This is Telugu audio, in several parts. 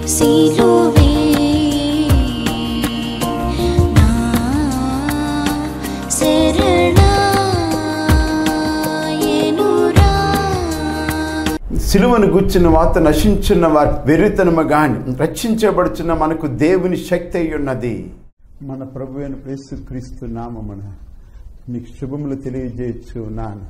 సిలువే నా శరణాయనురా సిలువను గుచ్చిన వాత నశించున్న వారు వెర్రితనము గాని రక్షించబడుచున్న మనకు దేవుని శక్తి అయి ఉన్నది మన ప్రభు అయిన యేసు క్రీస్తు నామమున మీకు శుభములు తెలియజేయచ్చు నాను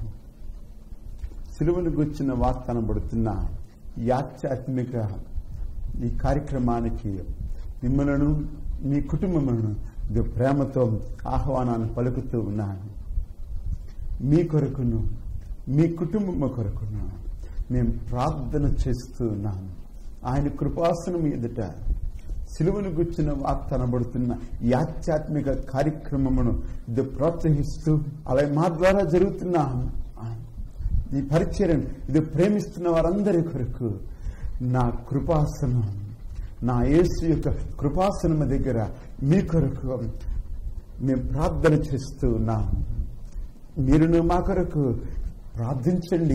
సిలువను గుచ్చిన వార్త అనబడుతున్న ఈ ఆధ్యాత్మిక ఈ కార్యక్రమానికి మిమ్మలను మీ కుటుంబములను ఇది ప్రేమతో ఆహ్వానాన్ని పలుకుతూ ఉన్నాను మీ కొరకును మీ కుటుంబం కొరకును మేము ప్రార్థన చేస్తూ ఉన్నాము ఆయన కృపాసనం ఎదుట సిలువను గుచ్చిన వార్త అనబడుతున్న ఈ ఆధ్యాత్మిక కార్యక్రమమును ఇది ప్రోత్సహిస్తూ అలాగే మా ద్వారా జరుగుతున్న ఈ పరిచయం ఇది ప్రేమిస్తున్న వారందరి కొరకు నా కృపాసనం నా యేసు యొక్క కృపాసనం దగ్గర మీ కొరకు మేము ప్రార్థన చేస్తూ ఉన్నాము మీరును మా కొరకు ప్రార్థించండి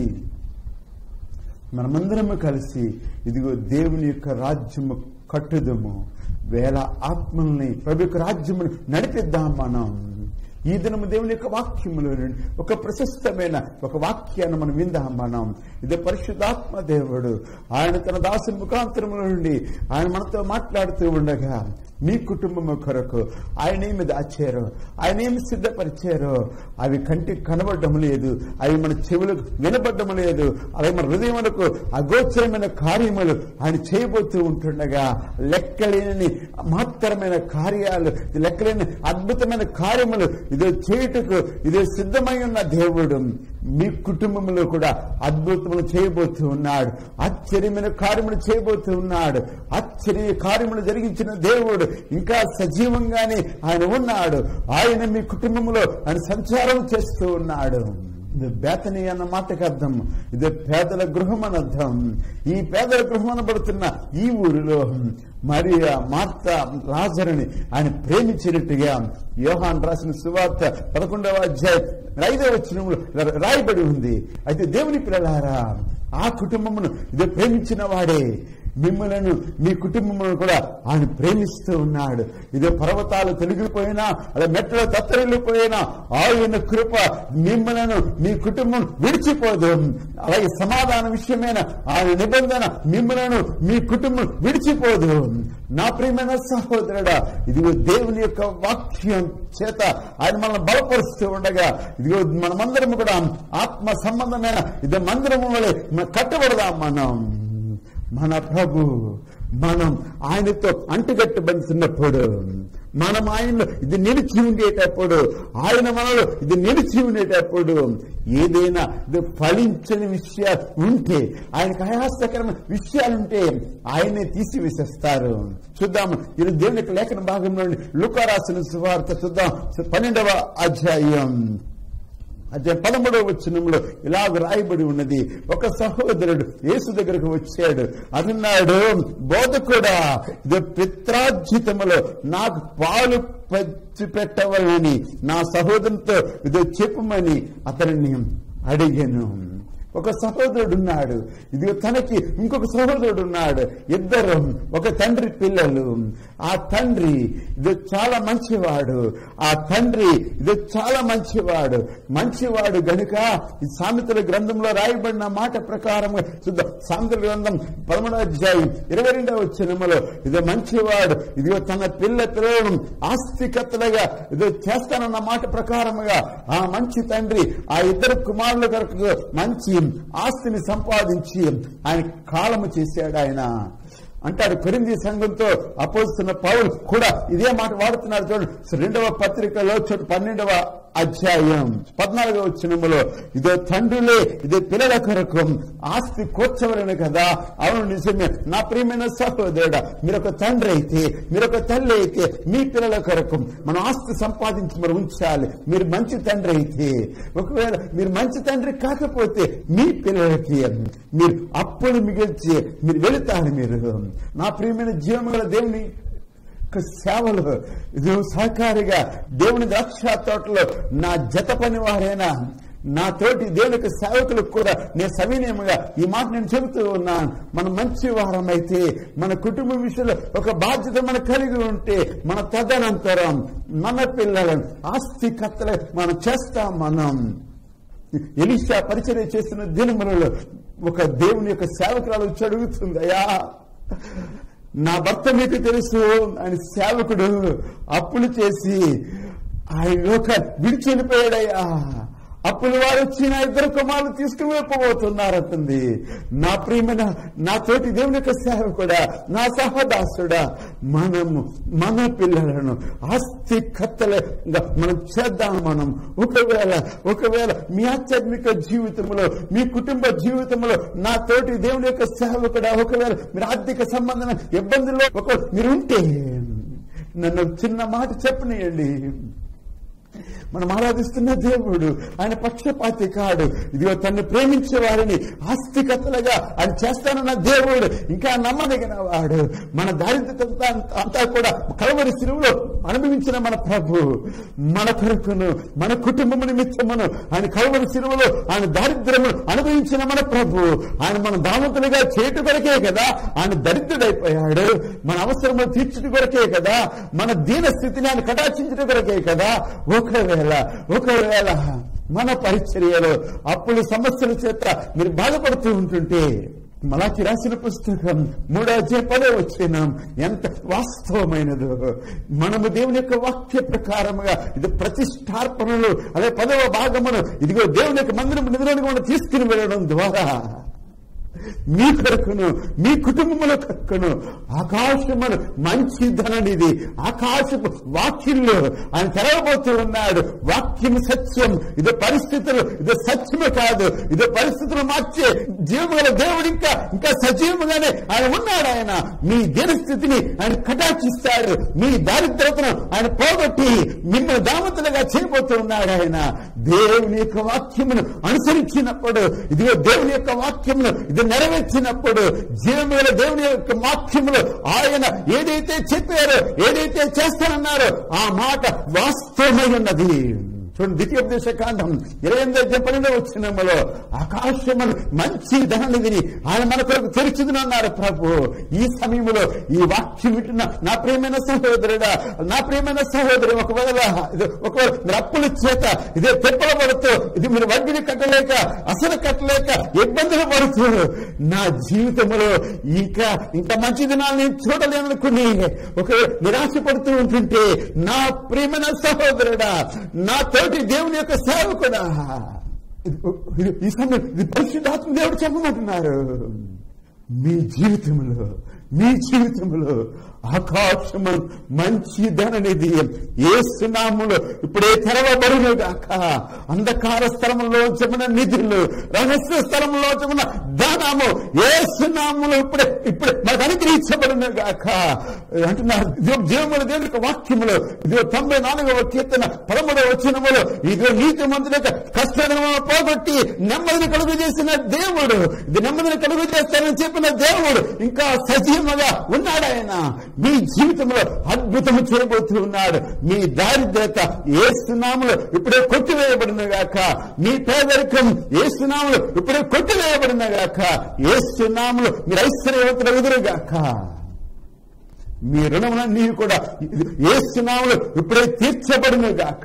మనమందరము కలిసి ఇదిగో దేవుని యొక్క రాజ్యము కట్టుదము వేల ఆత్మల్ని ప్రభు యొక్క రాజ్యమును నడిపిద్దాం మనం ఈ దినము దేవుని యొక్క వాక్యములో నుండి ఒక ప్రశస్తమైన ఒక వాక్యాన్ని మనం విందాం మనం ఇది పరిశుద్ధాత్మ దేవుడు ఆయన తన దాసుని ముఖాంతరముల నుండి ఆయన మనతో మాట్లాడుతూ ఉండగా మీ కుటుంబము కొరకు ఆయన ఏమి దాచారో ఆయన ఏమి సిద్ధపరిచారో అవి కంటికి కనబడడం లేదు అవి మన చెవులకు వినబడడం లేదు అవి మన హృదయములకు అగోచరమైన కార్యములు ఆయన చేయబోతూ ఉంటుండగా లెక్కలేని మహత్తరమైన కార్యాలు లెక్కలేని అద్భుతమైన కార్యములు ఇదో చేయుటకు ఇదే సిద్ధమై ఉన్న దేవుడు మీ కుటుంబంలో కూడా అద్భుతములు చేయబోతూ ఉన్నాడు ఆశ్చర్యమైన కార్యములు చేయబోతూ ఉన్నాడు ఆశ్చర్య కార్యములు జరిగించిన దేవుడు ఇంకా సజీవంగానే ఆయన ఉన్నాడు ఆయన మీ కుటుంబంలో ఆయన సంచారం చేస్తూ ఉన్నాడు ఇది బేతని అన్న మాటకి అర్థం ఇది పేదల గృహం అని అర్థం ఈ పేదల గృహం అనబడుతున్న ఈ ఊరిలో మరియా మార్త లాజరుని ఆయన ప్రేమించినట్టుగా యోహాన్ రాసిన సువార్త పదకొండవ అధ్యాయం ఐదవ వచనంలో రాయబడి ఉంది అయితే దేవుని పిల్లలారా ఆ కుటుంబమును ఇది ప్రేమించిన వాడే మిమ్మలను మీ కుటుంబములను కూడా ఆయన ప్రేమిస్తూ ఉన్నాడు ఇదే పర్వతాలు తొలగిపోయినా అలా మెట్టలు తత్తరిల్లిపోయినా ఆయన కృప మిమ్మలను మీ కుటుంబం విడిచిపోదు అలాగే సమాధాన విషయమైన ఆయన నిబంధన మిమ్మలను మీ కుటుంబం విడిచిపోదు నా ప్రియమైన సహోదరుడా ఇదిగో దేవుని యొక్క వాక్యం చేత ఆయన మనల్ని బలపరుస్తూ ఉండగా ఇదిగో మనమందరం కూడా ఆత్మ సంబంధమైన ఇది మందిరము వలె మనం కట్టబడదాం మనం మన ప్రభు మనం ఆయనతో అంటుకట్టబడుతున్నప్పుడు మనం ఆయనలో ఇది నిలిచి ఉండేటప్పుడు ఆయన మనలో ఇది నిలిచి ఉండేటప్పుడు ఏదైనా ఇది ఫలించని విషయాలు ఉంటే ఆయనకు అయాస్తకరమైన విషయాలుంటే ఆయనే తీసివేసేస్తారు చూద్దాం ఇది దేవుని యొక్క లేఖన భాగంలో లుకా రాసిన సువార్త చూద్దాం పన్నెండవ అధ్యాయం అదే పదమూడవ వచనంలో ఇలాగ రాయబడి ఉన్నది ఒక సహోదరుడు యేసు దగ్గరకు వచ్చాడు అన్నాడు బోధకుడా ఇది పిత్రార్జితములో నాకు పాలు పంచి పెట్టవాలని నా సహోదరునితో ఇదో చెప్పమని అతనిని అడిగాను ఒక సహోదరుడు ఉన్నాడు ఇది తనకి ఇంకొక సహోదరుడు ఉన్నాడు ఇద్దరు ఒక తండ్రి పిల్లలు ఆ తండ్రి ఇది చాలా మంచివాడు ఆ తండ్రి ఇది చాలా మంచివాడు మంచివాడు గనుక ఈ సామెతల గ్రంథంలో రాయబడిన మాట ప్రకారం చూద్దాం సామెతల గ్రంథం పదమూడవ అధ్యాయం ఇరవై రెండవ వచ్చినములో ఇది మంచివాడు ఇదిగో తన పిల్ల పిల్లలను ఆస్తికత్తలుగా ఇదో చేస్తానన్న మాట ప్రకారముగా ఆ మంచి తండ్రి ఆ ఇద్దరు కుమారుల కొరకు మంచి ఆస్తిని సంపాదించి ఆయన కాలము చేశాడు ఆయన అంటాడు కొరింది సంఘంతో అపోజిస్తున్న పౌరులు కూడా ఇదే మాట వాడుతున్నారు చూడండి రెండవ పత్రికలో చూడు పన్నెండవ అధ్యాయం పద్నాలుగవ వచ్చినములో ఇదో తండ్రులే ఇదే పిల్లల కొరకు ఆస్తి కూర్చవలను కదా అవును నిజమే నా ప్రియమైన సహోదరుడా మీరొక తండ్రి అయితే మీరొక తల్లి అయితే మీ పిల్లల కొరకు మనం ఆస్తి సంపాదించి మరి ఉంచాలి మీరు మంచి తండ్రి అయితే ఒకవేళ మీరు మంచి తండ్రి కాకపోతే మీ పిల్లలకి మీరు అప్పులు మిగిల్చి మీరు వెళుతారు మీరు నా ప్రియమైన జీవముల దేవుని యొక్క సేవలు ఇది సహకారిగా దేవుని ద్రాక్ష తోటలో నా జత పని వారైనా నా తోటి దేవునికి సేవకులకు కూడా నేను సవినయముగా ఈ మాట నేను చెబుతూ ఉన్నాను మనం మంచి వారమైతే మన కుటుంబ విషయంలో ఒక బాధ్యత మనం కలిగి ఉంటే మన తదనంతరం మన పిల్లలను ఆస్తికత్తలు మనం చేస్తాం మనం ఎలిషా పరిచర్య చేస్తున్న దినములలో ఒక దేవుని యొక్క సేవకురాలు వచ్చి అడుగుతుంది అయ్యా నా భర్త మీకు తెలుసు ఆయన సేవకుడు అప్పులు చేసి ఆయన లోక విడిచి వెళ్ళిపోయాడయ్యా అప్పులు వారు వచ్చి నా ఇద్దరు కుమారులు తీసుకుని వెళ్ళిపోతున్నారంటుంది నా ప్రియమైన నా తోటి దేవుని యొక్క సేవకుడా నా సహదాసుడా మనము మన పిల్లలను ఆస్తి కత్తలుగా మనం చేద్దాం మనం ఒకవేళ ఒకవేళ మీ ఆధ్యాత్మిక జీవితంలో మీ కుటుంబ జీవితంలో నా తోటి దేవుని యొక్క సేవకుడా ఒకవేళ మీరు ఆర్థిక సంబంధమైన ఇబ్బందుల్లో ఒక మీరు ఉంటే నన్ను చిన్న మాట చెప్పనియండి మనం ఆరాధిస్తున్న దేవుడు ఆయన పక్షపాతి కాడు ఇదిగో తను ప్రేమించే వారిని ఆస్తికతలుగా ఆయన చేస్తానన్న దేవుడు ఇంకా నమ్మదగిన వాడు మన దారిద్రత అంతా కూడా కలవరి శిలువలో అనుభవించిన మన ప్రభు మన కొరకును మన కుటుంబము నిమిత్తమును ఆయన కలవరి శిలువలో ఆయన దారిద్ర్యము అనుభవించిన మన ప్రభు ఆయన మన దామతులుగా చేయట కొరకే కదా ఆయన దరిద్రుడైపోయాడు మన అవసరము తీర్చుట కొరకే కదా మన దీన స్థితిని ఆయన కటాక్షించట కొరకే కదా ఒకవేళ ఒకవేళ మన పరిచర్యలో అప్పుడు సమస్యల చేత మీరు బాధపడుతూ ఉంటుంటే మలాకి రాసిన పుస్తకం మూడో అధ్యాయ పదో వచ్చినాం ఎంత వాస్తవమైనదో మనము దేవుని యొక్క వాక్య ప్రకారముగా ఇది ప్రతిష్టార్పణలు అదే పదవ భాగమును ఇదిగో దేవుని యొక్క మందిరం నిధులను మనం తీసుకుని వెళ్ళడం ద్వారా మీ కొరకును మీ కుటుంబముల కొరకును ఆకాశమును మంచి ధననిది ఆకాశపు వాక్యంలో ఆయన తెరవబోతూ ఉన్నాడు వాక్యం సత్యం ఇది పరిస్థితులు ఇది సత్యమే కాదు ఇది పరిస్థితులు మార్చే జీవముల దేవుడు ఇంకా ఇంకా సజీవముగానే ఆయన ఉన్నాడు ఆయన మీ దినస్థితిని ఆయన కటాక్షిస్తాడు మీ దారిద్రతను ఆయన పోగొట్టి మిమ్మల్ని దామతులుగా చేయబోతూ ఉన్నాడు ఆయన దేవుని యొక్క వాక్యమును అనుసరించినప్పుడు ఇదిగో దేవుని యొక్క వాక్యమును ఇది నెరవేర్చినప్పుడు జీవముల దేవుని యొక్క వాక్యములు ఆయన ఏదైతే చెప్పారో ఏదైతే చేస్తానన్నారో ఆ మాట వాస్తవమై ఉన్నది చూడండి ద్వితీయోపదేశ కాండం ఇరవై ఎనిమిది పన్నెండు వచ్చినములో ఆకాశమును మంచి ధననిధిని ఆయన మన కొరకు తెరిచిందన్నారు ప్రభు ఈ సమయంలో ఈ వాక్యం వింటున్న నా ప్రియమైన సహోదరుడా నా ప్రియమైన సహోదరి ఒకవేళ ఇది ఒకవేళ మీరు అప్పుల చేత ఇదే తెప్పల పడుతూ ఇది మీరు వడ్డీని కట్టలేక అసలు కట్టలేక ఇబ్బందులు పడుతూ నా జీవితంలో ఇంకా ఇంకా మంచి దినాలు నేను చూడలేననుకుని ఒకవేళ నిరాశపడుతూ ఉంటుంటే నా ప్రియమైన సహోదరుడా నా తోటి దేవుని యొక్క సేవకుడా ఇది- ఈ సమయం ఇది పరిశుద్ధాత్మ దేవుడు చెప్పమంటున్నారు మీ జీవితంలో మీ జీవితంలో ఆకాశము మంచి ధననిధి ఏసునాములు ఇప్పుడే తెరవబడును గాక అంధకార స్థలంలో చెమన నిధులు రహస్య స్థలంలో చెమన దానము ఏసునాములు ఇప్పుడే ఇప్పుడే మనకు అనుగ్రహించబడును గాక అంటున్నారు ఇదిగో జీవముల దేవుని యొక్క వాక్యములు ఇదిగో తొంభై నాలుగవ కీర్తన పదమూడవ వచనములు ఇదిగో నీతి మంత్రుల యొక్క కష్టము పోగొట్టి నెమ్మదిని కలుగు చేసిన దేవుడు ఇది నెమ్మదిని కలుగు చేస్తానని చెప్పిన దేవుడు ఇంకా సజీవముగా ఉన్నాడు ఆయన మీ జీవితంలో అద్భుతము చేయబోతూ ఉన్నాడు మీ దారిద్రత ఏసునాములు ఇప్పుడే కొట్టివేయబడిన గాక మీ పేదరికం ఏసునాములు ఇప్పుడే కొట్టివేయబడిన గాక ఏసునాములు మీరు ఐశ్వర్యవంతులు ఎదురుగాక మీ రుణములన్నీ కూడా ఏసునాములు ఇప్పుడే తీర్చబడిన గాక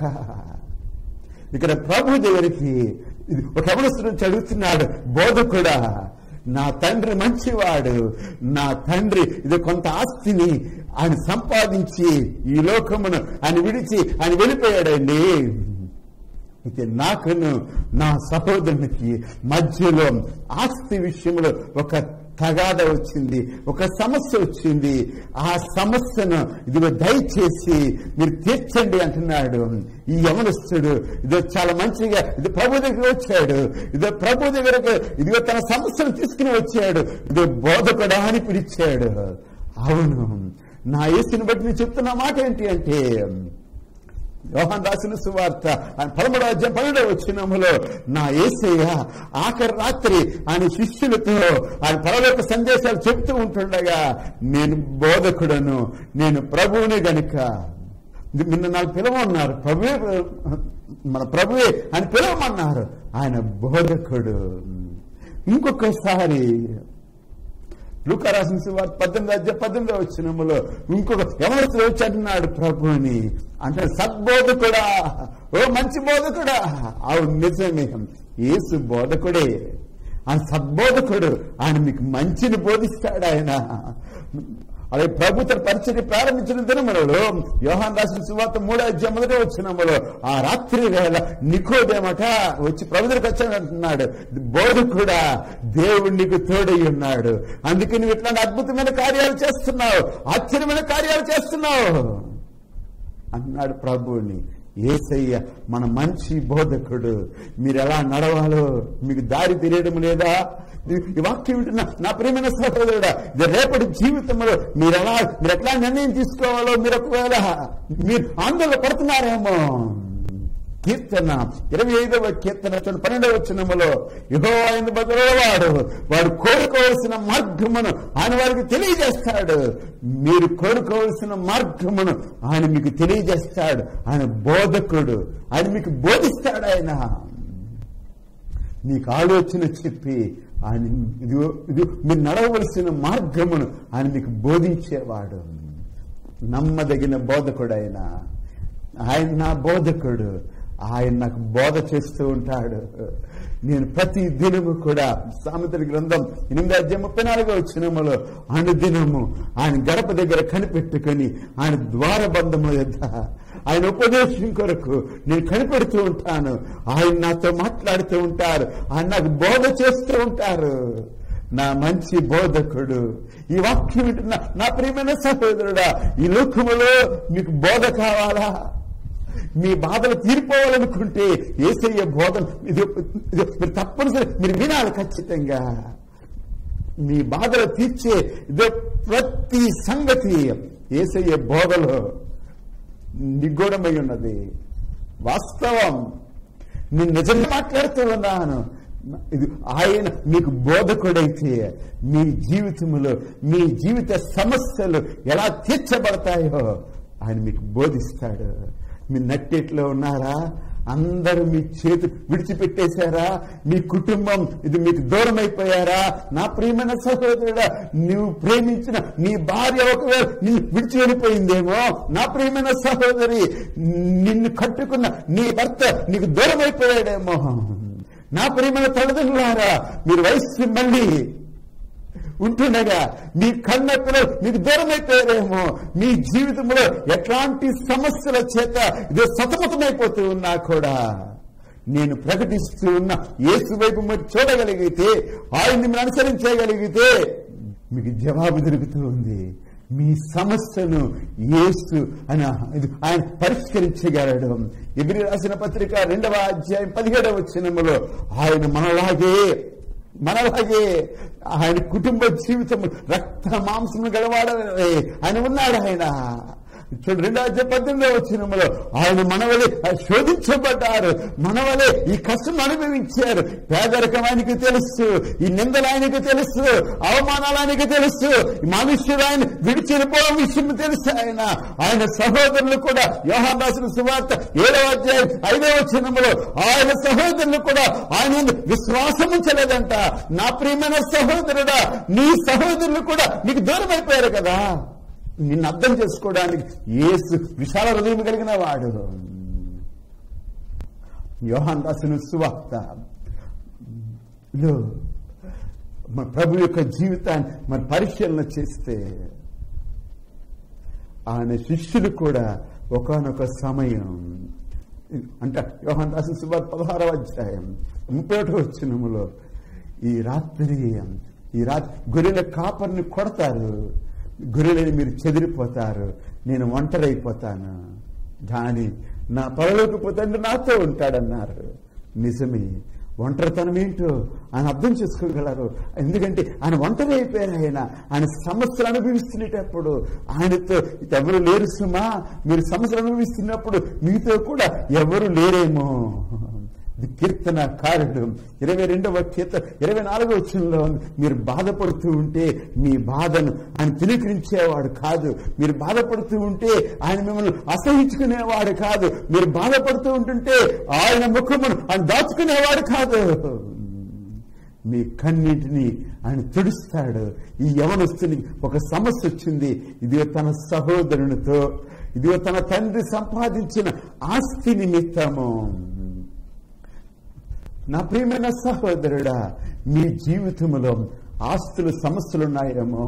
ఇక్కడ ప్రభు దగ్గరికి ఇది ఒక యవనస్తుడు నుంచి అడుగుతున్నాడు బోధకుడా నా తండ్రి మంచివాడు నా తండ్రి ఇది కొంత ఆస్తిని ఆయన సంపాదించి ఈ లోకమును ఆయన విడిచి ఆయన వెళ్ళిపోయాడండి అయితే నాకును నా సహోదరునికి మధ్యలో ఆస్తి విషయంలో ఒక తగాద వచ్చింది ఒక సమస్య వచ్చింది ఆ సమస్యను ఇదిగో దయచేసి మీరు తీర్చండి అంటున్నాడు ఈ యమనస్తుడు ఇదో చాలా మంచిగా ఇది ప్రభు దగ్గర వచ్చాడు ఇదో ప్రభు దగ్గరకు ఇదిగో తన సమస్యను తీసుకుని వచ్చాడు ఇదో బోధకుడా అని పిలిచాడు అవును నా యేసుని బట్టి నేను చెప్తున్న మాట ఏంటి అంటే యోహాన్ రాసిన సువార్త ఆయన పదమూడవ అధ్యాయం పన్నెండవ వచ్చినములో నా ఏసయ్య ఆఖరి రాత్రి ఆయన శిష్యులతో ఆయన పరలోక సందేశాలు చెప్తూ ఉంటుండగా నేను బోధకుడను నేను ప్రభువుని గనుక ఇది నిన్న నాకు పిలవమన్నారు ప్రభువే మన ప్రభువే అని పిలవమన్నారు ఆయన బోధకుడు ఇంకొకసారి లూకా రాసిన సువార్త పద్దెనిమిది అధ్యాయ పద్దెనిమిది వచ్చినములో ఇంకొక ఎవరితో వచ్చి అంటున్నాడు ప్రభుని అంటే సద్బోధకుడా ఓ మంచి బోధకుడా అవును నిజమే యేసు బోధకుడే ఆయన సద్బోధకుడు ఆయన మీకు మంచిని బోధిస్తాడు ఆయన అలాగే ప్రభు తన పరిచయం ప్రారంభించిన దినములలో యోహాన్ రాసిన సువార్త మూడో అధ్యాయం మొదట వచ్చినములో ఆ రాత్రి వేళ నికోదేమట వచ్చి ప్రభు దగ్గరికి వచ్చాడు అంటున్నాడు బోధకుడా దేవుడు నీకు తోడై ఉన్నాడు అందుకే నువ్వు ఇట్లాంటి అద్భుతమైన కార్యాలు చేస్తున్నావు ఆశ్చర్యమైన కార్యాలు చేస్తున్నావు అన్నాడు ప్రభువుని ఏసయ్య మన మంచి బోధకుడు మీరు ఎలా నడవాలో మీకు దారి తెలియడం లేదా ఈ వాక్యం వింటున్న నా ప్రియమైన సహోదరుడా ఇది రేపటి జీవితంలో మీరు ఎలా మీరు ఎట్లా నిర్ణయం తీసుకోవాలో మీరు ఒకవేళ మీరు ఆందోళన పడుతున్నారేమో కీర్తన ఇరవై ఐదవ కీర్తన చూడండి పన్నెండవ వచ్చినములో యుహో ఆయన బదులవాడు వాడు కోరుకోవలసిన మార్గమును ఆయన వారికి తెలియజేస్తాడు మీరు కోరుకోవలసిన మార్గమును ఆయన మీకు తెలియజేస్తాడు ఆయన బోధకుడు ఆయన మీకు బోధిస్తాడు ఆయన మీకు ఆలోచన చెప్పి ఆయన ఇది ఇది మీరు నడవలసిన మార్గమును ఆయన మీకు బోధించేవాడు నమ్మదగిన బోధకుడు ఆయన ఆయన నా బోధకుడు ఆయన నాకు బోధ చేస్తూ ఉంటాడు నేను ప్రతి దినము కూడా సామెతల గ్రంథం ఎనిమిది అధ్యాయం ముప్పై నాలుగో వచ్చినములో అనుదినము ఆయన గడప దగ్గర కనిపెట్టుకొని ఆయన ద్వారబంధము యొద్ద ఆయన ఉపదేశం కొరకు నేను కనిపెడుతూ ఉంటాను ఆయన నాతో మాట్లాడుతూ ఉంటారు ఆయన నాకు బోధ చేస్తూ ఉంటారు నా మంచి బోధకుడు ఈ వాక్యం వింటున్న నా ప్రియమైన సహోదరుడా ఈ లోకములో మీకు బోధ కావాలా మీ బాధలు తీరిపోవాలనుకుంటే ఏసయ్య బోధన ఇది ఇది మీరు తప్పనిసరి మీరు వినాలి ఖచ్చితంగా మీ బాధలు తీర్చే ఇదో ప్రతి సంగతి ఏసయ్య బోధలో నిగూఢమై ఉన్నది వాస్తవం నేను నిజంగా మాట్లాడుతూ ఉన్నాను ఇది ఆయన మీకు బోధకుడైతే మీ జీవితంలో మీ జీవిత సమస్యలు ఎలా తీర్చబడతాయో ఆయన మీకు బోధిస్తాడు మీ నట్టేట్లో ఉన్నారా అందరూ మీ చేతి విడిచిపెట్టేశారా మీ కుటుంబం ఇది మీకు దూరం అయిపోయారా నా ప్రియమైన సహోదరుడా నువ్వు ప్రేమించిన నీ భార్య ఒకవేళ నిన్ను విడిచి వెళ్ళిపోయిందేమో నా ప్రియమైన సహోదరి నిన్ను కట్టుకున్న నీ భర్త నీకు దూరం అయిపోయాడేమో నా ప్రియమైన తల్లిదండ్రులారా మీరు వయస్సు మళ్ళీ ఉంటుండగా మీ కన్నప్పులు మీకు దూరం అయిపోయారేమో మీ జీవితంలో ఎట్లాంటి సమస్యల చేత ఇదే సతమతమైపోతూ ఉన్నా కూడా నేను ప్రకటిస్తూ ఉన్న యేసు వైపు మీరు చూడగలిగితే ఆయన్ని మీరు అనుసరించగలిగితే మీకు జవాబు దొరుకుతూ ఉంది మీ సమస్యను యేసు అని ఆయన పరిష్కరించగలడు ఎగిరి రాసిన పత్రిక రెండవ అధ్యాయం పదిహేడవ వచ్చినములో ఆయన మనలాగే మనలాగే ఆయన కుటుంబ జీవితం రక్త మాంసం గడవాడే ఆయన ఉన్నాడు ఆయన చూడు రెండో అధ్యాయ పద్దెనిమిదో వచ్చినములో ఆయన మనవలే శోధించబడ్డారు మనవలే ఈ కష్టం అనుభవించారు పేదరికం ఆయనకు తెలుసు ఈ నిందలు ఆయనకు తెలుసు అవమానాలు ఆయనకు తెలుసు ఈ మనుష్యుడు ఆయన విడిచిపోవడం విషయం తెలుసు ఆయన ఆయన సహోదరులు కూడా యోహాన్ రాసిన సువార్త ఏడవ అధ్యాయం ఐదవ వచ్చినములో ఆయన సహోదరులు కూడా ఆయన విశ్వాసం ఉంచలేదంట నా ప్రియమైన సహోదరుడా నీ సహోదరులు కూడా నీకు దూరం అయిపోయారు కదా నిన్ను అర్థం చేసుకోవడానికి యేసు విశాల హృదయం కలిగిన వాడు యోహాన్ రాసిన సువార్త లో మన ప్రభు యొక్క జీవితాన్ని మన పరిశీలన చేస్తే ఆయన శిష్యులు కూడా ఒకనొక సమయం అంటే యోహాన్ రాసిన సువార్త పదహారవ అధ్యాయం ముప్పై ఒకటో వచ్చినములో ఈ రాత్రి ఈ రాత్రి గొర్రెల కాపర్ని కొడతారు గొర్రెలని మీరు చెదిరిపోతారు నేను ఒంటరైపోతాను కానీ నా పరలోకి తండ్రి నాతో ఉంటాడన్నారు నిజమే ఒంటరితనం ఏంటో ఆయన అర్థం చేసుకోగలరు ఎందుకంటే ఆయన ఒంటరి అయిపోయారు ఆయన ఆయన సమస్యలు అనుభవిస్తున్నప్పుడు ఆయనతో ఎవరు లేరు సుమా మీరు సమస్యలు అనుభవిస్తున్నప్పుడు మీతో కూడా ఎవరు లేరేమో ఇది కీర్తనకారుడు ఇరవై రెండవ కీర్తన ఇరవై నాలుగవ వచనంలో ఉంది మీరు బాధపడుతూ ఉంటే మీ బాధను ఆయన తిలకరించేవాడు కాదు మీరు బాధపడుతూ ఉంటే ఆయన మిమ్మల్ని అసహించుకునేవాడు కాదు మీరు బాధపడుతూ ఉంటుంటే ఆయన ముఖమును ఆయన దాచుకునేవాడు కాదు మీ కన్నింటిని ఆయన తుడుస్తాడు ఈ యవనస్తుని ఒక సమస్య వచ్చింది ఇదిగో తన సహోదరునితో ఇదిగో తన తండ్రి సంపాదించిన ఆస్తి నిమిత్తము నా ప్రియమైన సహోదరుడా మీ జీవితంలో ఆస్తులు సమస్యలు ఉన్నాయేమో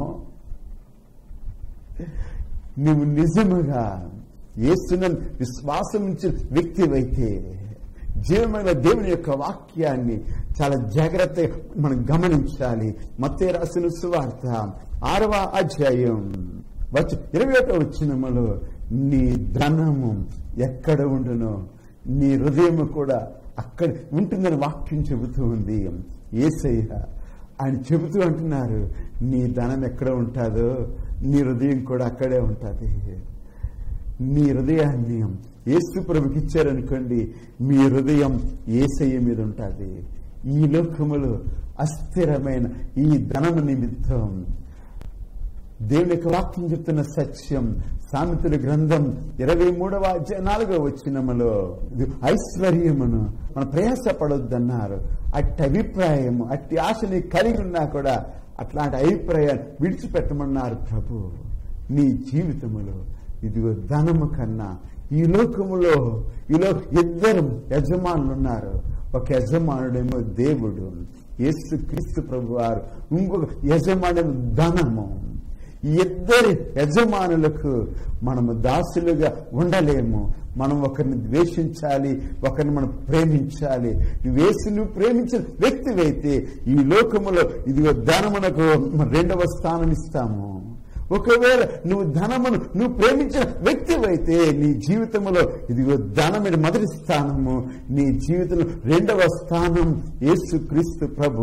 నువ్వు నిజముగా ఏసున విశ్వాసం ఉంచిన వ్యక్తివైతే జీవమైన దేవుని యొక్క వాక్యాన్ని చాలా జాగ్రత్తగా మనం గమనించాలి మత్తే రాసిన సువార్త ఆరవ అధ్యాయం వచ్చి ఇరవై ఒకటో వచ్చినములో నీ ధనము ఎక్కడ ఉండునో నీ హృదయం కూడా అక్కడ ఉంటుందని వాక్యం చెబుతూ ఉంది ఏసయ్య ఆయన చెబుతూ అంటున్నారు నీ ధనం ఎక్కడ ఉంటుందో నీ హృదయం కూడా అక్కడే ఉంటుంది మీ హృదయాన్ని యేసు ప్రభుకి ఇచ్చారనుకోండి మీ హృదయం ఏసయ్య మీద ఉంటుంది ఈ లోకములో అస్థిరమైన ఈ ధనము నిమిత్తం దేవుని యొక్క వాక్యం చెప్తున్న సత్యం సామెతల గ్రంథం ఇరవై మూడవ అధ్యాయ నాలుగవ వచ్చినములో ఇది ఐశ్వర్యమును మన ప్రయాస పడొద్దన్నారు అట్టి అభిప్రాయము అట్టి ఆశని కలిగి ఉన్నా కూడా అట్లాంటి అభిప్రాయాన్ని విడిచిపెట్టమన్నారు ప్రభు నీ జీవితములో ఇదిగో ధనము కన్నా ఈ లోకములో ఈలో ఇద్దరు యజమానులు ఉన్నారు ఒక యజమానుడేమో దేవుడు యేసు క్రీస్తు ప్రభు వారు ఇంకొక యజమానుడు ధనము ఈ ఇద్దరి యజమానులకు మనము దాసులుగా ఉండలేము మనం ఒకరిని ద్వేషించాలి ఒకరిని మనం ప్రేమించాలి వేసి నువ్వు ప్రేమించిన వ్యక్తివైతే ఈ లోకములో ఇదిగో ధనమునకు రెండవ స్థానం ఇస్తాము ఒకవేళ నువ్వు ధనమును నువ్వు ప్రేమించిన వ్యక్తివైతే నీ జీవితంలో ఇదిగో ధనమైన మొదటి స్థానము నీ జీవితంలో రెండవ స్థానం యేసు క్రీస్తు ప్రభు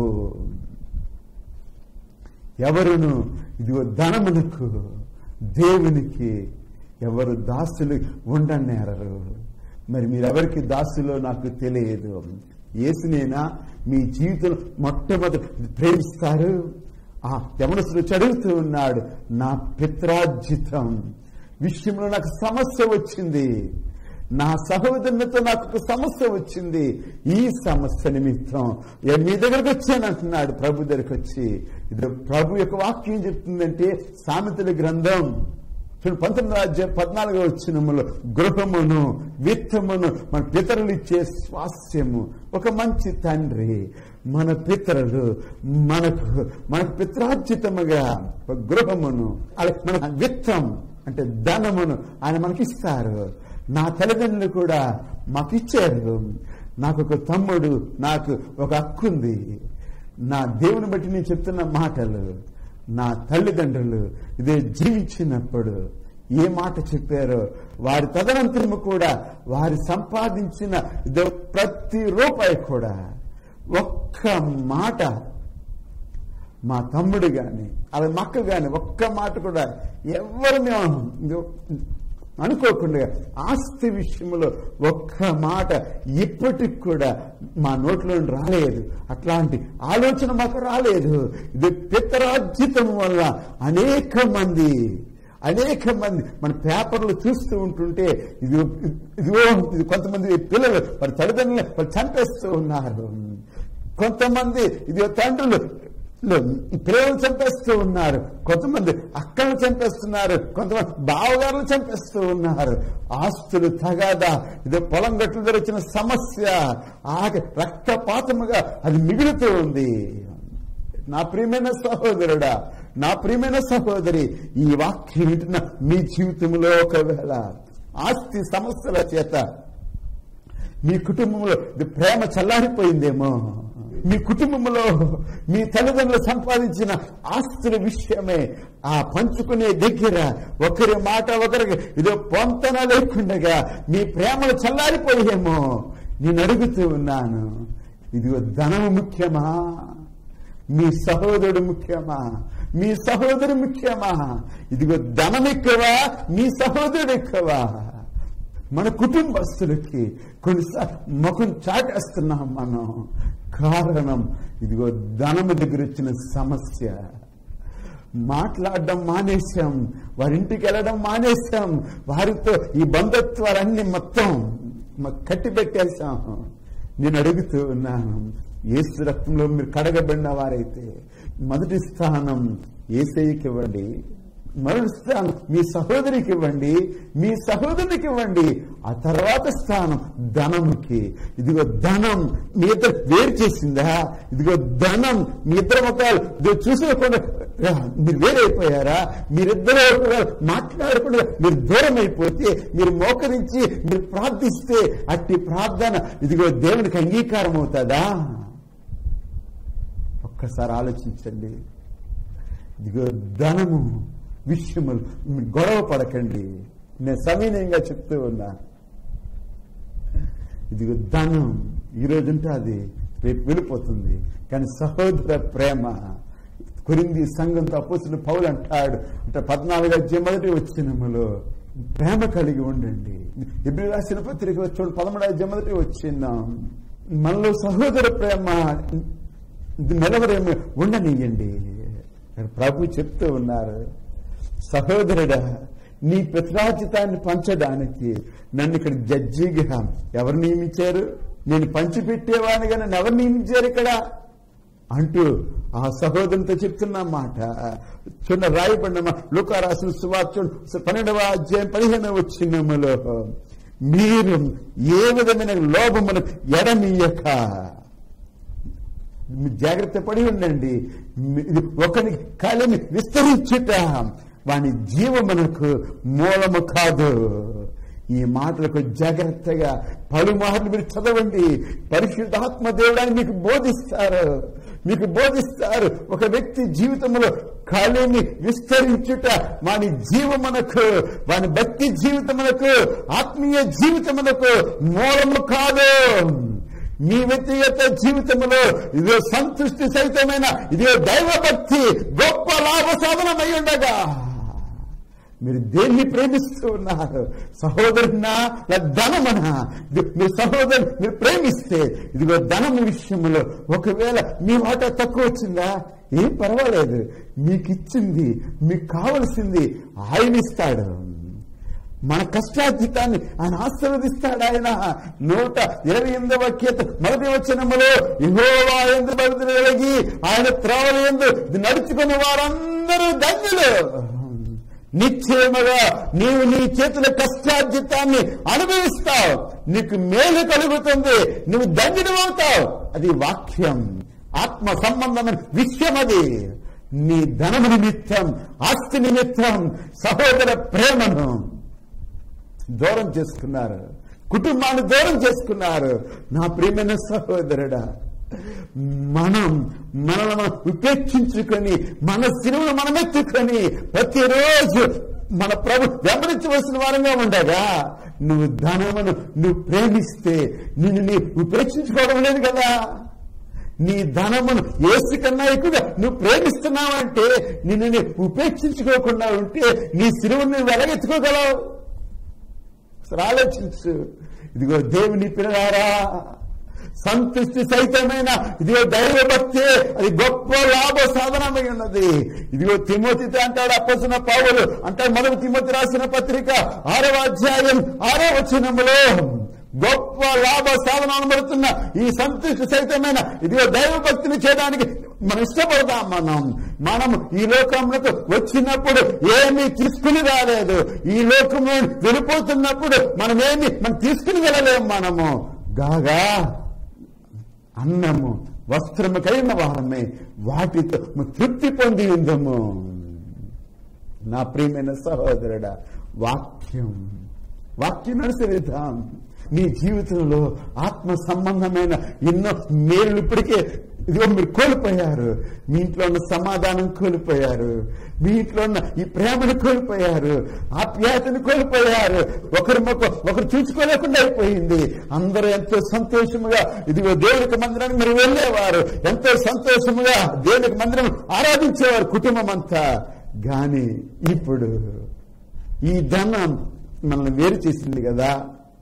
ఎవరును ఇదిగో ధనమునకు దేవునికి ఎవరు దాసులు ఉండనేరరు మరి మీరెవరికి దాసులో నాకు తెలియదు యేసునేనా మీ జీవితంలో మొట్టమొదటి ప్రేమిస్తారు ఆ యమనసుడు చదువుతూ ఉన్నాడు నా పిత్రార్జితం విషయంలో నాకు సమస్య వచ్చింది నా సహోదరునితో నాకు ఒక సమస్య వచ్చింది ఈ సమస్య నిమిత్తం ఏ మీ దగ్గరకు వచ్చాను అంటున్నాడు ప్రభు దగ్గరకు వచ్చి ఇది ప్రభు యొక్క వాక్యం చెప్తుందంటే సామెతల గ్రంథం చూడు పంతొమ్మిది అధ్యాయం పద్నాలుగో వచ్చినములో గృహమును విత్తమును మన పితరులు ఇచ్చే స్వాస్యము ఒక మంచి తండ్రి మన పితరులు మనకు మనకు పిత్రార్జితముగా ఒక గృహమును అలాగే మన విత్తం అంటే ధనమును ఆయన మనకిస్తారు నా తల్లిదండ్రులు కూడా మాకు ఇచ్చారు నాకు ఒక తమ్ముడు నాకు ఒక అక్కుంది నా దేవుని బట్టి నేను చెప్తున్న మాటలు నా తల్లిదండ్రులు ఇదే జీవించినప్పుడు ఏ మాట చెప్పారో వారి తదనంతరము కూడా వారి సంపాదించిన ఇదే ప్రతి రూపాయి కూడా ఒక్క మాట మా తమ్ముడు గాని అలా మక్క గాని ఒక్క మాట కూడా ఎవరు మేము అనుకోకుండా ఆస్తి విషయంలో ఒక్క మాట ఇప్పటికి కూడా మా నోట్లో రాలేదు అట్లాంటి ఆలోచన మాకు రాలేదు ఇది పితరార్జితం వల్ల అనేక మంది అనేక మంది మన పేపర్లు చూస్తూ ఉంటుంటే ఇది ఇదిగో ఇది కొంతమంది పిల్లలు వారి తల్లిదండ్రులు వారు చంపేస్తూ ఉన్నారు కొంతమంది ఇది తండ్రులు పిల్లలు చంపేస్తూ ఉన్నారు కొంతమంది అక్కలు చంపేస్తున్నారు కొంతమంది బావగారులు చంపేస్తూ ఉన్నారు ఆస్తులు తగాదా ఇది పొలం గట్ల దగ్గర వచ్చిన సమస్య ఆగ రక్తపాతముగా అది మిగులుతూ ఉంది నా ప్రియమైన సహోదరుడా నా ప్రియమైన సహోదరి ఈ వాక్యం వింటున్న మీ జీవితంలో ఒకవేళ ఆస్తి సమస్యల చేత మీ కుటుంబంలో ఇది ప్రేమ చల్లారిపోయిందేమో మీ కుటుంబంలో మీ తల్లిదండ్రులు సంపాదించిన ఆస్తుల విషయమే ఆ పంచుకునే దగ్గర ఒకరి మాట ఒకరికి ఇదో పొంతన లేకుండగా మీ ప్రేమలు చల్లారిపోయేమో నేను అడుగుతూ ఉన్నాను ఇదిగో ధనము ముఖ్యమా మీ సహోదరుడు ముఖ్యమా మీ సహోదరు ముఖ్యమా ఇదిగో ధనం ఎక్కువ మీ సహోదరుడు ఎక్కువ మన కుటుంబస్తులకి కొన్నిసార్లు ముఖం చాటేస్తున్నాం మనం కారణం ఇదిగో ధనము దగ్గర వచ్చిన సమస్య మాట్లాడడం మానేశాం వారింటికి వెళ్ళడం మానేశాం వారితో ఈ బంధుత్వాలన్నీ మొత్తం మ- కట్టి పెట్టేశాం నేను అడుగుతూ ఉన్నాను ఏసు రక్తంలో మీరు కడగబడిన వారైతే మొదటి స్థానం ఏసైకి ఇవ్వండి మొదటి స్థానం మీ సహోదరికి ఇవ్వండి మీ సహోదరునికి ఇవ్వండి ఆ తర్వాత స్థానం ధనముకి ఇదిగో ధనం మీ ఇద్దరు వేరు చేసిందా ఇదిగో ధనం మీ ఇద్దరు ముఖాలు ఇదిగో చూసుకోకుండా ఆ, మీరు వేరైపోయారా మీరిద్దరు ఒకవేళ మాట్లాడకుండా మీరు దూరం అయిపోతే మీరు మోకరించి మీరు ప్రార్థిస్తే అట్టి ప్రార్థన ఇదిగో దేవునికి అంగీకారం అవుతుందా ఒక్కసారి ఆలోచించండి ఇదిగో ధనము విషయములు మీరు గొడవ పడకండి నేను సవినయంగా చెప్తూ ఉన్నా ఇదిగో ధనం ఈ రోజు ఉంటుంది రేపు వెళ్ళిపోతుంది కానీ సహోదర ప్రేమ కొరింది సంఘంతో అపోసిన పౌలు అంటాడు అంటే పద్నాలుగు అధ్యాయం మొదటి వచ్చినములో ప్రేమ కలిగి ఉండండి ఎప్పుడు రాసిన పత్రిక వచ్చి పదమూడు అధ్యాయం మొదటి వచ్చిందాం మనలో సహోదర ప్రేమ ఇది నిలవరేమి ఉండనియండి ఇక్కడ ప్రభు చెప్తూ ఉన్నారు సహోదరుడా నీ ప్రతిరాజితాన్ని పంచడానికి నన్ను ఇక్కడ జడ్జిగా ఎవరు నియమించారు నేను పంచిపెట్టేవాడిగా నన్ను ఎవరు నియమించారు ఇక్కడ అంటూ ఆ సహోదరునితో చెప్తున్న మాట చిన్న రాయబడిన లుకా రాసిన సువార్త పన్నెండవ అధ్యాయం పదిహేనవ వచ్చినములో మీరు ఏ విధమైన లోభమును ఎడమీయక మీరు జాగ్రత్త పడి ఉండండి మీ- ఇది ఒకని కాలని విస్తరించుట వాని జీవమునకు మూలము కాదు ఈ మాటలకు జాగ్రత్తగా పలుమార్లు మీరు చదవండి పరిశుద్ధాత్మ దేవుడాన్ని మీకు బోధిస్తారు మీకు బోధిస్తారు ఒక వ్యక్తి జీవితంలో ఖాళీని విస్తరించుట వాని జీవమునకు వాని భక్తి జీవితమునకు ఆత్మీయ జీవితమునకు మూలము కాదు మీ వ్యక్తిగత జీవితంలో ఇదే సంతృష్టి సహితమైన ఇదే దైవభక్తి గొప్ప లాభ సాధనమై ఉండగా మీరు దేన్ని ప్రేమిస్తూ ఉన్నారు సహోదరునా లేదా ధనమనా ఇది మీ సహోదరు మీరు ప్రేమిస్తే ఇదిగో ధనం విషయంలో ఒకవేళ మీ వాటా తక్కువ వచ్చిందా ఏం పర్వాలేదు మీకు ఇచ్చింది మీకు కావలసింది ఆయన ఇస్తాడు మన కష్టార్జితాన్ని ఆయన ఆశీర్వదిస్తాడు ఆయన నూట ఇరవై ఎనిమిదవ కీర్త మొదటి వచనములో ఇహోవా ఎందు భక్తులు కలిగి ఆయన త్రోవల ఎందు నడుచుకుని వారందరూ ధన్యులు నిశ్చయముగా నీవు నీ చేతుల కష్టార్జితాన్ని అనుభవిస్తావు నీకు మేలు కలుగుతుంది నువ్వు ధన్యుడవుతావు అది వాక్యం ఆత్మ సంబంధమైన విషయం అది నీ ధనము నిమిత్తం ఆస్తి నిమిత్తం సహోదర ప్రేమను దూరం చేసుకున్నారు కుటుంబాన్ని దూరం చేసుకున్నారు నా ప్రియమైన సహోదరుడా మనం మనల్ని మనం ఉపేక్షించుకొని మన సిరువును మనం ఎత్తుకొని ప్రతిరోజు మన ప్రభు వెంబడించవలసిన వారంగా ఉండగా నువ్వు ధనమును నువ్వు ప్రేమిస్తే నిన్ను నీ ఉపేక్షించుకోవడం లేదు కదా నీ ధనమును ఏసు కన్నా ఎక్కువగా నువ్వు ప్రేమిస్తున్నావంటే నిన్ను నీ ఉపేక్షించుకోకుండా ఉంటే నీ సిరువును నువ్వు వెలగెత్తుకోగలవు అసలు ఆలోచించు ఇదిగో దేవుని పిల్లలారా సంతృష్టి సహితమైన ఇదిగో దైవభక్తి అది గొప్ప లాభ సాధనమై ఉన్నది ఇదిగో తిమోతితో అంటాడు అప్పసిన పావులు అంటాడు మొదటి తిమోతి రాసిన పత్రిక ఆరవ అధ్యాయం ఆరో వచనములో గొప్ప లాభ సాధన అనబడుతున్న ఈ సంతృష్టి సహితమైన ఇదిగో దైవభక్తిని చేయడానికి మనం ఇష్టపడతాం మనం మనం ఈ లోకంలోకి వచ్చినప్పుడు ఏమీ తీసుకుని రాలేదు ఈ లోకంలో వెళ్ళిపోతున్నప్పుడు మనం ఏమి మనం తీసుకుని వెళ్ళలేము మనము గాగా అన్నము వస్త్రము కలిగిన వారమే వాటితో తృప్తి పొంది ఉందము నా ప్రియమైన సహోదరుడా వాక్యం వాక్యం అనుసరిద్దాం నీ జీవితంలో ఆత్మ సంబంధమైన ఎన్నో మేలు ఇప్పటికే ఇదిగో మీరు కోల్పోయారు మీ ఇంట్లో ఉన్న సమాధానం కోల్పోయారు మీ ఇంట్లో ఉన్న ఈ ప్రేమను కోల్పోయారు ఆప్యాయతను కోల్పోయారు ఒకరి ముఖం ఒకరు చూసుకోలేకుండా అయిపోయింది అందరూ ఎంతో సంతోషముగా ఇదిగో దేవునికి మందిరానికి మీరు వెళ్ళేవారు ఎంతో సంతోషముగా దేవునికి మందిరం ఆరాధించేవారు కుటుంబం అంతా గాని ఇప్పుడు ఈ ధనం మనల్ని వేరు చేసింది కదా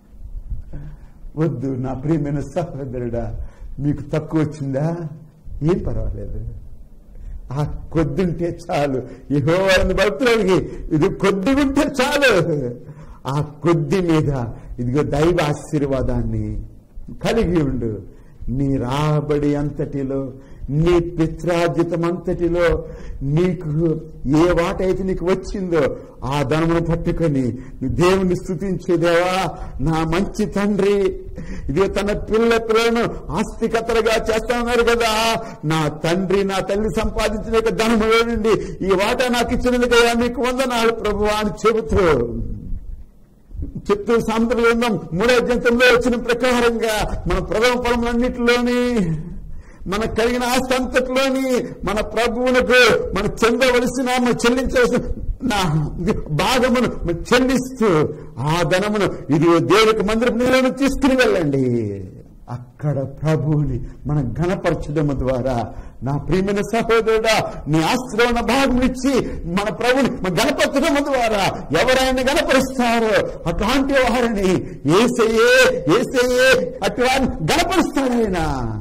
వద్దు నా ప్రియమైన సహోదరుడా మీకు తక్కువ వచ్చిందా ఏం పర్వాలేదు ఆ కొద్దింటే చాలు యెహోవాని భక్తులకి ఇది కొద్ది ఉంటే చాలు ఆ కొద్ది మీద ఇదిగో దైవ ఆశీర్వాదాన్ని కలిగి ఉండు నీ రాబడి అంతటిలో నీ పిత్రార్జితం అంతటిలో నీకు ఏ వాట అయితే నీకు వచ్చిందో ఆ ధనమును పట్టుకొని నువ్వు దేవుని స్థుతించేదేవా నా మంచి తండ్రి ఇది తన పిల్ల పిల్లలను ఆస్తికతలుగా చేస్తానన్నారు కదా నా తండ్రి నా తల్లి సంపాదించిన యొక్క ధనములో నుండి ఈ వాటా నాకు ఇచ్చినందుకయ్యా మీకు వందనాలు ప్రభు అని చెబుతూ చెప్తూ సాంద్రలింగం మూడో జంతంలో వచ్చిన ప్రకారంగా మన ప్రథమ ఫలములన్నిటిలోని మన కలిగిన ఆస్తి అంతట్లోని మన ప్రభువులకు మన చెందవలసిన మన చెల్లించవలసిన నా భాగమును మనం చెల్లిస్తూ ఆ ధనమును ఇది దేవునికి మందిరపు నీళ్ళను తీసుకుని వెళ్ళండి అక్కడ ప్రభువుని మనం గణపరచడము ద్వారా నా ప్రియమైన సహోదరుడా నీ ఆస్తిలో ఉన్న భాగం ఇచ్చి మన ప్రభుని మన గణపరచడము ద్వారా ఎవరైనా గణపరుస్తారో అట్లాంటి వారిని ఏసయ్యే ఏసయ్యే అటు వారిని గణపరుస్తాడు ఆయన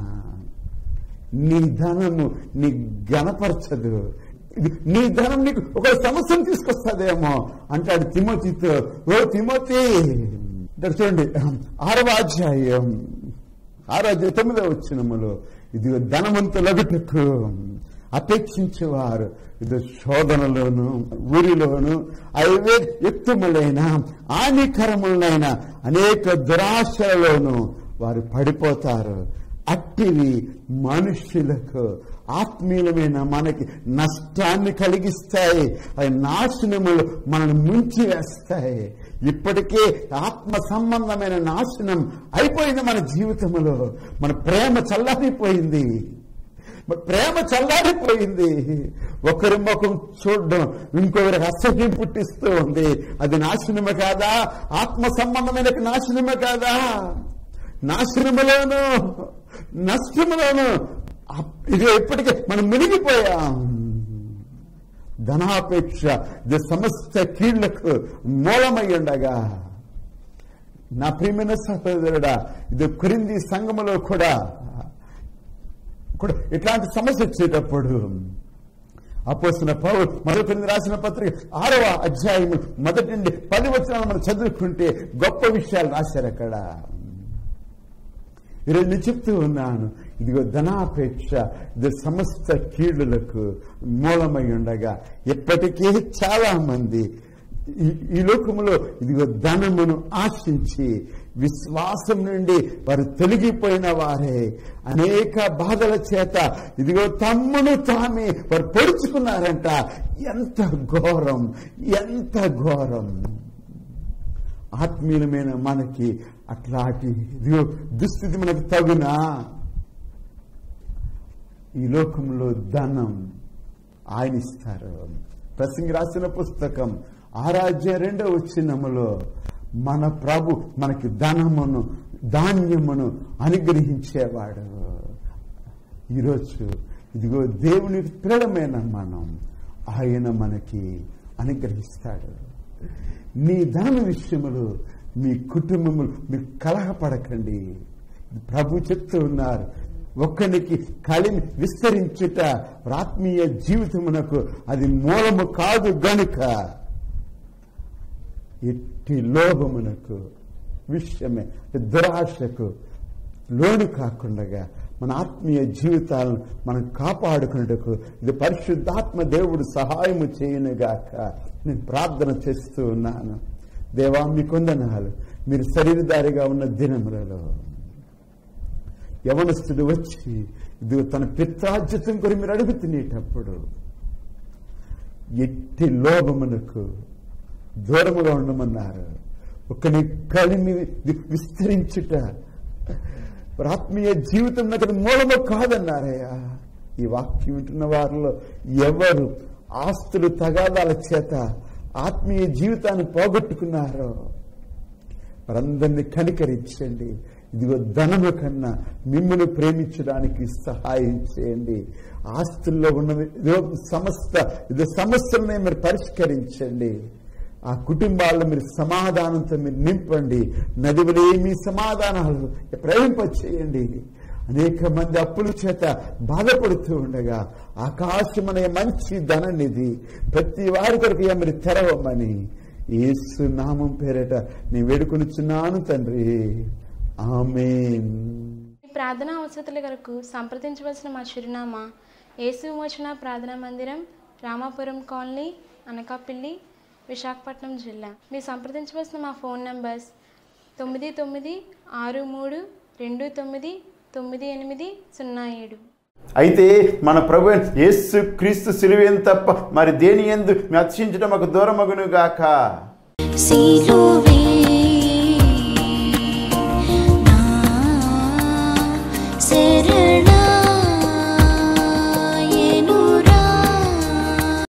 నీ ధనము నీ గణపరచదు ఇది నీ ధనం నీకు ఒక సమస్యను తీసుకొస్తుందేమో అంటాడు తిమోతితో ఓ తిమోతి ఇక్కడ చూడండి ఆరవ అధ్యాయం ఆరో అధ్యాయం తొమ్మిదవ వచ్చినములో ఇది ధనవంతులగుటకు అపేక్షించేవారు ఇది శోధనలోను ఊరిలోను అవే యుక్తములైన హానికరములైన అనేక దురాశలలోను వారు పడిపోతారు అట్టివి మనుష్యులకు ఆత్మీయులమైన మనకి నష్టాన్ని కలిగిస్తాయి అవి నాశనములు మనల్ని ముంచి వేస్తాయి ఇప్పటికే ఆత్మ సంబంధమైన నాశనం అయిపోయింది మన జీవితంలో మన ప్రేమ చల్లారిపోయింది మన ప్రేమ చల్లారిపోయింది ఒకరి ముఖం చూడడం ఇంకొకరికి అసహ్యం పుట్టిస్తూ ఉంది అది నాశనమే కాదా ఆత్మ సంబంధమైన నాశనమే కాదా నాశనములోను నష్టములోను ఇది ఇప్పటికే మనం మునిగిపోయాం ధనాపేక్ష ఇది సమస్త కీళ్లకు మూలమై ఉండగా నా ప్రియమైన సహోదరుడా ఇది కొరింది సంఘములో కూడా కూడా ఇట్లాంటి సమస్య వచ్చేటప్పుడు అపోసిన పౌరు మరొకరిని రాసిన పత్రిక ఆరవ అధ్యాయం మొదటి నుండి పది వచనాలు మనం చదువుకుంటే గొప్ప విషయాలు రాశారు అక్కడ ఈరోజు నేను చెప్తూ ఉన్నాను ఇదిగో ధనాపేక్ష ఇది సమస్త కీడులకు మూలమై ఉండగా ఇప్పటికే చాలా మంది ఈ- ఈ లోకములో ఇదిగో ధనమును ఆశించి విశ్వాసం నుండి వారు తొలగిపోయిన వారే అనేక బాధల చేత ఇదిగో తమ్మును తామే వారు పొడుచుకున్నారంట ఎంత ఘోరం ఎంత ఘోరం ఆత్మీయమైన మనకి అట్లాంటి ఇదిగో దుస్థితి మనకు తగునా ఈ లోకంలో ధనం ఆయన ఇస్తారు ప్రసంగి రాసిన పుస్తకం ఆరాధ్య రెండవ వచ్చినములో మన ప్రభు మనకి ధనమును ధాన్యమును అనుగ్రహించేవాడు ఈరోజు ఇదిగో దేవుని పిల్లడమైన మనం ఆయన మనకి అనుగ్రహిస్తాడు మీ ధనం విషయములు మీ కుటుంబములు మీరు కలహపడకండి ప్రభు చెప్తూ ఉన్నారు ఒక్కనికి కలిమి విస్తరించుట ఆత్మీయ జీవితమునకు అది మూలము కాదు గనుక ఇట్టి లోభమునకు విషయమే దురాశకు లోను కాకుండా మన ఆత్మీయ జీవితాలను మనం కాపాడుకున్నట్టుకు ఇది పరిశుద్ధాత్మ దేవుడు సహాయము చేయనుగాక నేను ప్రార్థన చేస్తూ ఉన్నాను దేవా మీ కొందనాలు మీరు శరీరదారిగా ఉన్న దినములలో యవనస్తుడు వచ్చి ఇది తన పిత్రాజ్యతం కొరి మీరు అడుగుతునేటప్పుడు ఎట్టి లోభమునకు దూరముగా ఉండమన్నారు ఒకని కలిమి వి- విస్తరించుట ఆత్మీయ జీవితం నాకు మూలము కాదన్నారయ్యా ఈ వాక్యం వింటున్న వారిలో ఎవరు ఆస్తులు తగాదాల చేత ఆత్మీయ జీవితాన్ని పోగొట్టుకున్నారో వారందరినీ కనికరించండి ఇదిగో ధనము కన్నా మిమ్మల్ని ప్రేమించడానికి సహాయం చేయండి ఆస్తుల్లో ఉన్న ఇదో సమస్త ఇది సమస్యలనే మీరు పరిష్కరించండి ఆ కుటుంబాల్లో మీరు సమాధానంతో మీరు నింపండి నదివలే మీ సమాధానాలు ప్రవహింపచేయండి అనేక మంది అప్పుల చేత బాధపడుతూ ఉండగా ఆకాశం అనే మంచి ధననిధి ప్రతి వారి కొరకు ఇక మీరు తెరవమని యేసు నామం పేరట నేను వేడుకొనిచున్నాను తండ్రి ఆమెన్ ఈ ప్రార్థనా అవసరతల కొరకు సంప్రదించవలసిన మా చిరునామా యేసు విమోచన ప్రార్థనా మందిరం రామాపురం కాలనీ అనకాపల్లి విశాఖపట్నం జిల్లా మీరు సంప్రదించవలసిన మా ఫోన్ నంబర్స్ తొమ్మిది తొమ్మిది ఆరు మూడు రెండు తొమ్మిది తొమ్మిది ఎనిమిది సున్నా ఏడు అయితే మన ప్రభు యేసు క్రీస్తు సిలువేం తప్ప మరి దేని ఎందు అతిశించడం మాకు దూరమగును గాక సిలువే